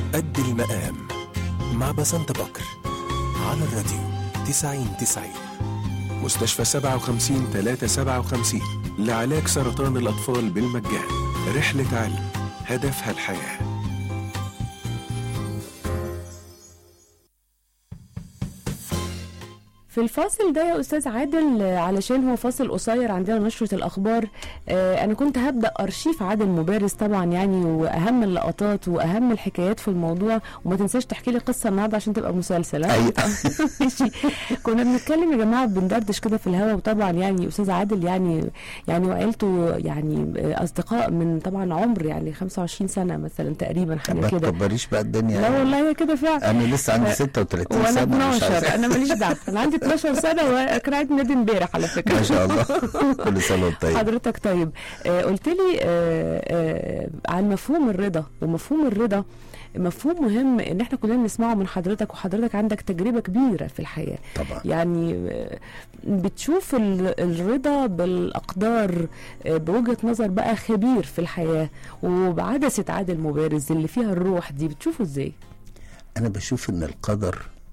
قد المقام مع بسنت بكر على الراديو 90 90 مستشفى 57 357 لعلاج سرطان الأطفال بالمجان رحلة علم هدفها الحياه في الفاصل ده يا استاذ عادل آه، علشان هو فاصل قصير عندنا نشره الاخبار آه، انا كنت هبدا ارشيف عادل مبارز طبعا يعني واهم اللقطات واهم الحكايات في الموضوع وما تنساش تحكي لي قصه النهارده عشان تبقى مسلسل ها؟ أيوة. ماشي كنا بنتكلم يا جماعه بندردش كده في الهوا وطبعا يعني استاذ عادل يعني يعني وعيلته يعني آه، اصدقاء من طبعا عمر يعني 25 سنه مثلا تقريبا حاجه ما كده تكبريش بقى الدنيا لا والله هي كده فعلا انا لسه عندي 36 وانا سنه مش 12 عايز- انا ماليش دعوه انا عندي 12 سنه وكان عيد ميلادي امبارح على فكره ما شاء الله كل سنه وانت طيب حضرتك طيب آه قلت لي آه آه عن مفهوم الرضا ومفهوم الرضا مفهوم مهم ان احنا كلنا نسمعه من حضرتك وحضرتك عندك تجربه كبيره في الحياه طبعا يعني آه، بتشوف ال- الرضا بالاقدار آه، بوجهه نظر بقى خبير في الحياه وبعدسه عادل مبارز اللي فيها الروح دي بتشوفه ازاي انا بشوف ان القدر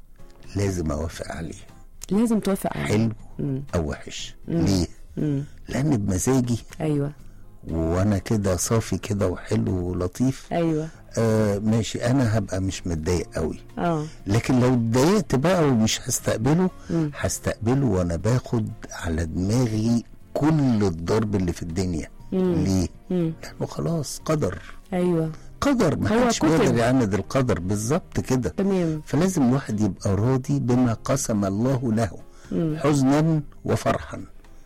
لازم اوافق عليه لازم توافق عليه حلو مم. او وحش مم. ليه مم. لان بمزاجي ايوه وانا كده صافي كده وحلو ولطيف ايوه آه ماشي انا هبقى مش متضايق قوي اه لكن لو اتضايقت بقى ومش هستقبله مم. هستقبله وانا باخد على دماغي كل الضرب اللي في الدنيا مم. ليه مم. لانه خلاص قدر ايوه قدر ما هو حدش كتب. بيقدر يعاند القدر بالظبط كده تمام فلازم الواحد يبقى راضي بما قسم الله له مم. حزنا وفرحا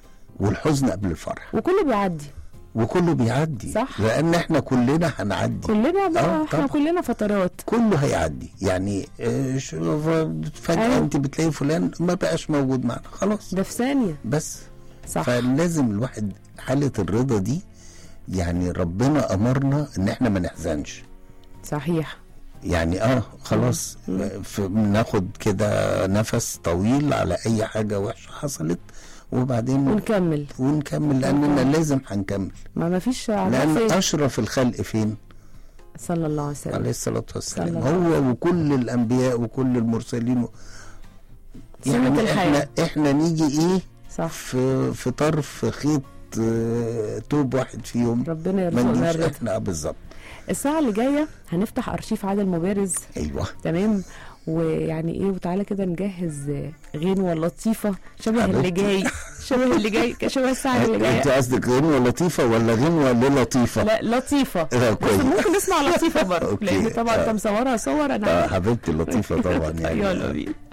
والحزن قبل الفرح وكله بيعدي وكله بيعدي صح. لان احنا كلنا هنعدي كلنا بقى آه، احنا طبعا. كلنا فترات كله هيعدي يعني آه، شوف، فجأة أيوة. انت بتلاقي فلان ما بقاش موجود معنا خلاص ده في ثانيه بس صح فلازم الواحد حالة الرضا دي يعني ربنا أمرنا إن إحنا ما نحزنش صحيح يعني اه خلاص ف- بناخد كده نفس طويل على اي حاجه وحشه حصلت وبعدين ونكمل ونكمل لاننا لازم هنكمل ما ما فيش لان عارفة اشرف الخلق فين صلى الله عليه وسلم عليه الصلاه والسلام صلى الله هو وكل الانبياء وكل المرسلين سنة يعني الحياة. احنا احنا نيجي ايه صح في في طرف خيط آه، توب واحد فيهم ربنا ما يرزقنا نجيش الرضا احنا آه، بالظبط الساعة اللي جاية هنفتح أرشيف عادل مبارز ايوه تمام ويعني ايه وتعالى كده نجهز غنوة لطيفة شبه اللي حبيبتي. جاي شبه اللي جاي شبه الساعة اللي انت جاية قصدك غنوه لطيفه ولا غنوه للطيفه؟ لا لطيفة لا، بس كويس. ممكن نسمع لطيفة برضه أوكي. لأن طبعا آه. انت مصورها صور اه انا حبيبتي اللطيفه طبعا يعني يلا بينا